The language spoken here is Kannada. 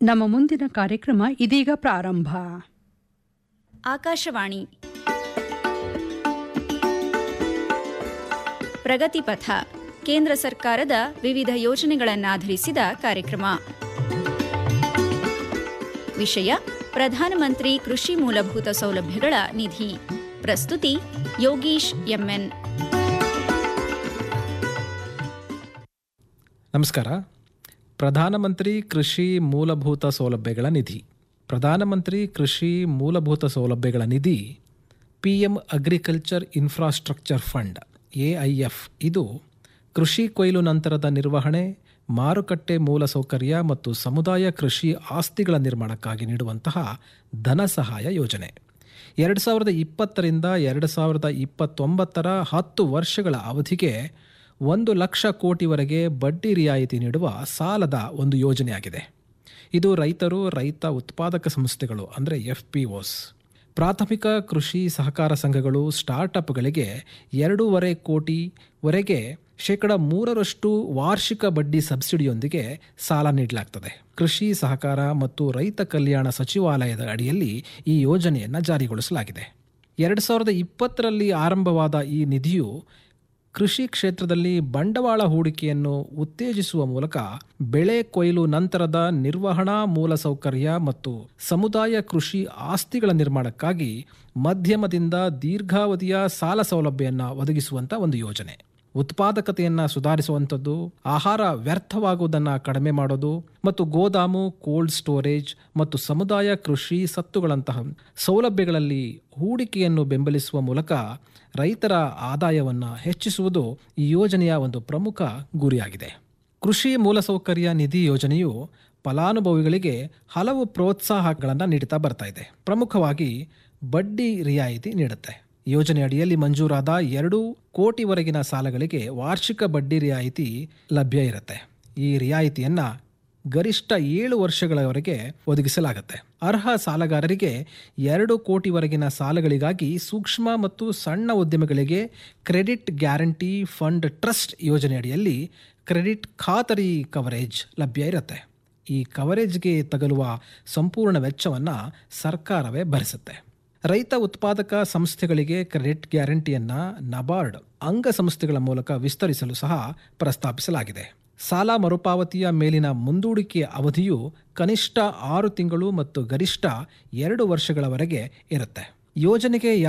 ನಮ್ಮ ಮುಂದಿನ ಕಾರ್ಯಕ್ರಮ ಇದೀಗ ಪ್ರಾರಂಭ ಆಕಾಶವಾಣಿ ಪ್ರಗತಿಪಥ ಕೇಂದ್ರ ಸರ್ಕಾರದ ವಿವಿಧ ಯೋಜನೆಗಳನ್ನಾಧರಿಸಿದ ಕಾರ್ಯಕ್ರಮ ವಿಷಯ ಪ್ರಧಾನಮಂತ್ರಿ ಕೃಷಿ ಮೂಲಭೂತ ಸೌಲಭ್ಯಗಳ ನಿಧಿ ಪ್ರಸ್ತುತಿ ಯೋಗೀಶ್ ಎಂಎನ್ ನಮಸ್ಕಾರ ಪ್ರಧಾನಮಂತ್ರಿ ಕೃಷಿ ಮೂಲಭೂತ ಸೌಲಭ್ಯಗಳ ನಿಧಿ ಪ್ರಧಾನಮಂತ್ರಿ ಕೃಷಿ ಮೂಲಭೂತ ಸೌಲಭ್ಯಗಳ ನಿಧಿ P M agriculture infrastructure fund A I F ಇದು ಕೃಷಿ ಕೊಯ್ಲು ನಂತರದ ನಿರ್ವಹಣೆ ಮಾರುಕಟ್ಟೆ ಮೂಲಸೌಕರ್ಯ ಮತ್ತು ಸಮುದಾಯ ಕೃಷಿ ಆಸ್ತಿಗಳ ನಿರ್ಮಾಣಕ್ಕಾಗಿ ನೀಡುವಂತಹ ಧನ ಸಹಾಯ ಯೋಜನೆ ಎರಡು ಸಾವಿರದ ಇಪ್ಪತ್ತರಿಂದ ಎರಡು ಸಾವಿರದ ಇಪ್ಪತ್ತೊಂಬತ್ತರ ಹತ್ತು ವರ್ಷಗಳ ಅವಧಿಗೆ ಒಂದು ಲಕ್ಷ ಕೋಟಿವರೆಗೆ ಬಡ್ಡಿ ರಿಯಾಯಿತಿ ನೀಡುವ ಸಾಲದ ಒಂದು ಯೋಜನೆಯಾಗಿದೆ ಇದು ರೈತರು ರೈತ ಉತ್ಪಾದಕ ಸಂಸ್ಥೆಗಳು ಅಂದರೆ ಎಫ್ ಪಿ ಒಸ್ ಪ್ರಾಥಮಿಕ ಕೃಷಿ ಸಹಕಾರ ಸಂಘಗಳು ಸ್ಟಾರ್ಟಪ್ಗಳಿಗೆ ಎರಡೂವರೆ ಕೋಟಿವರೆಗೆ ಶೇಕಡ ಮೂರರಷ್ಟು ವಾರ್ಷಿಕ ಬಡ್ಡಿ ಸಬ್ಸಿಡಿಯೊಂದಿಗೆ ಸಾಲ ನೀಡಲಾಗ್ತದೆ ಕೃಷಿ ಸಹಕಾರ ಮತ್ತು ರೈತ ಕಲ್ಯಾಣ ಸಚಿವಾಲಯದ ಅಡಿಯಲ್ಲಿ ಈ ಯೋಜನೆಯನ್ನು ಜಾರಿಗೊಳಿಸಲಾಗಿದೆ ಎರಡು ಸಾವಿರದ ಇಪ್ಪತ್ತರಲ್ಲಿ ಆರಂಭವಾದ ಈ ನಿಧಿಯು ಕೃಷಿ ಕ್ಷೇತ್ರದಲ್ಲಿ ಬಂಡವಾಳ ಹೂಡಿಕೆಯನ್ನು ಉತ್ತೇಜಿಸುವ ಮೂಲಕ ಬೆಳೆ ಕೊಯ್ಲು ನಂತರದ ನಿರ್ವಹಣಾ ಮೂಲಸೌಕರ್ಯ ಮತ್ತು ಸಮುದಾಯ ಕೃಷಿ ಆಸ್ತಿಗಳ ನಿರ್ಮಾಣಕ್ಕಾಗಿ ಮಧ್ಯಮದಿಂದ ದೀರ್ಘಾವಧಿಯ ಸಾಲ ಸೌಲಭ್ಯವನ್ನು ಒದಗಿಸುವಂಥ ಒಂದು ಯೋಜನೆ ಉತ್ಪಾದಕತೆಯನ್ನು ಸುಧಾರಿಸುವಂಥದ್ದು ಆಹಾರ ವ್ಯರ್ಥವಾಗುವುದನ್ನು ಕಡಿಮೆ ಮಾಡೋದು ಮತ್ತು ಗೋದಾಮು ಕೋಲ್ಡ್ ಸ್ಟೋರೇಜ್ ಮತ್ತು ಸಮುದಾಯ ಕೃಷಿ ಸತ್ತುಗಳಂತಹ ಸೌಲಭ್ಯಗಳಲ್ಲಿ ಹೂಡಿಕೆಯನ್ನು ಬೆಂಬಲಿಸುವ ಮೂಲಕ ರೈತರ ಆದಾಯವನ್ನು ಹೆಚ್ಚಿಸುವುದು ಈ ಯೋಜನೆಯ ಒಂದು ಪ್ರಮುಖ ಗುರಿಯಾಗಿದೆ ಕೃಷಿ ಮೂಲಸೌಕರ್ಯ ನಿಧಿ ಯೋಜನೆಯು ಫಲಾನುಭವಿಗಳಿಗೆ ಹಲವು ಪ್ರೋತ್ಸಾಹಗಳನ್ನು ನೀಡುತ್ತಾ ಬರ್ತಾ ಇದೆ ಪ್ರಮುಖವಾಗಿ ಬಡ್ಡಿ ರಿಯಾಯಿತಿ ನೀಡುತ್ತೆ ಯೋಜನೆ ಅಡಿಯಲ್ಲಿ ಮಂಜೂರಾದ ಎರಡು ಕೋಟಿವರೆಗಿನ ಸಾಲಗಳಿಗೆ ವಾರ್ಷಿಕ ಬಡ್ಡಿ ರಿಯಾಯಿತಿ ಲಭ್ಯ ಇರುತ್ತೆ ಈ ರಿಯಾಯಿತಿಯನ್ನ ಗರಿಷ್ಠ ಏಳು ವರ್ಷಗಳವರೆಗೆ ಒದಗಿಸಲಾಗುತ್ತೆ ಅರ್ಹ ಸಾಲಗಾರರಿಗೆ ಎರಡು ಕೋಟಿವರೆಗಿನ ಸಾಲಗಳಿಗಾಗಿ ಸೂಕ್ಷ್ಮ ಮತ್ತು ಸಣ್ಣ ಉದ್ಯಮಗಳಿಗೆ ಕ್ರೆಡಿಟ್ ಗ್ಯಾರಂಟಿ ಫಂಡ್ ಟ್ರಸ್ಟ್ ಯೋಜನೆಯಡಿಯಲ್ಲಿ ಕ್ರೆಡಿಟ್ ಖಾತರಿ ಕವರೇಜ್ ಲಭ್ಯ ಇರುತ್ತೆ ಈ ಕವರೇಜ್ಗೆ ತಗಲುವ ಸಂಪೂರ್ಣ ವೆಚ್ಚವನ್ನು ಸರ್ಕಾರವೇ ಭರಿಸುತ್ತೆ ರೈತ ಉತ್ಪಾದಕ ಸಂಸ್ಥೆಗಳಿಗೆ ಕ್ರೆಡಿಟ್ ಗ್ಯಾರಂಟಿಯನ್ನು ನಬಾರ್ಡ್ ಅಂಗಸಂಸ್ಥೆಗಳ ಮೂಲಕ ವಿಸ್ತರಿಸಲು ಸಹ ಪ್ರಸ್ತಾಪಿಸಲಾಗಿದೆ ಸಾಲ ಮರುಪಾವತಿಯ ಮೇಲಿನ ಮುಂದೂಡಿಕೆಯ ಅವಧಿಯು ಕನಿಷ್ಠ ಆರು ತಿಂಗಳು ಮತ್ತು ಗರಿಷ್ಠ ಎರಡು ವರ್ಷಗಳವರೆಗೆ ಇರುತ್ತೆ ಯೋಜನೆಗೆ